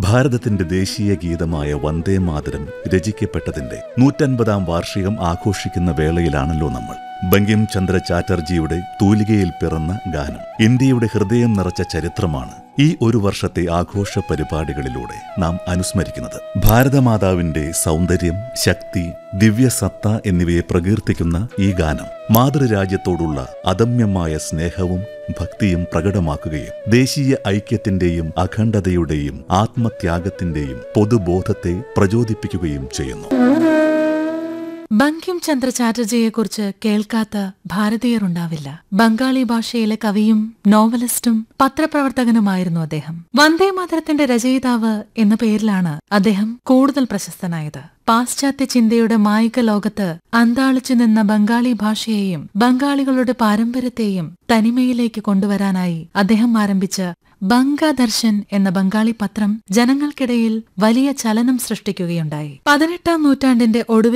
ഭാരതത്തിന്റെ ദേശീയ ഗീതമായ വന്ദേ മാതരം രചിക്കപ്പെട്ടതിന്റെ നൂറ്റൻപതാം വാർഷികം ആഘോഷിക്കുന്ന വേളയിലാണല്ലോ നമ്മൾ ബങ്കിം ചന്ദ്ര ചാറ്റർജിയുടെ തൂലികയിൽ പിറന്ന ഗാനം ഇന്ത്യയുടെ ഹൃദയം നിറച്ച ചരിത്രമാണ് ഈ ഒരു വർഷത്തെ ആഘോഷ പരിപാടികളിലൂടെ നാം അനുസ്മരിക്കുന്നത് ഭാരതമാതാവിന്റെ സൗന്ദര്യം ശക്തി ദിവ്യസത്ത എന്നിവയെ പ്രകീർത്തിക്കുന്ന ഈ ഗാനം മാതൃരാജ്യത്തോടുള്ള അദമ്യമായ സ്നേഹവും ഭക്തിയും പ്രകടമാക്കുകയും ദേശീയ ഐക്യത്തിന്റെയും അഖണ്ഡതയുടെയും ആത്മത്യാഗത്തിന്റെയും പൊതുബോധത്തെ പ്രചോദിപ്പിക്കുകയും ചെയ്യുന്നു ബങ്കിം ചന്ദ്ര ചാറ്റർജിയെക്കുറിച്ച് കേൾക്കാത്ത ഭാരതീയരുണ്ടാവില്ല ബംഗാളി ഭാഷയിലെ കവിയും നോവലിസ്റ്റും പത്രപ്രവർത്തകനുമായിരുന്നു അദ്ദേഹം വന്ദേ മാതരത്തിന്റെ രചയിതാവ് എന്ന പേരിലാണ് അദ്ദേഹം കൂടുതൽ പ്രശസ്തനായത് പാശ്ചാത്യ ചിന്തയുടെ മായിക ലോകത്ത് അന്താളിച്ചു നിന്ന ബംഗാളി ഭാഷയെയും ബംഗാളികളുടെ പാരമ്പര്യത്തെയും തനിമയിലേക്ക് കൊണ്ടുവരാനായി അദ്ദേഹം ആരംഭിച്ച ബംഗദർശൻ എന്ന ബംഗാളി പത്രം ജനങ്ങൾക്കിടയിൽ വലിയ ചലനം സൃഷ്ടിക്കുകയുണ്ടായി പതിനെട്ടാം നൂറ്റാണ്ടിന്റെ ഒടുവിൽ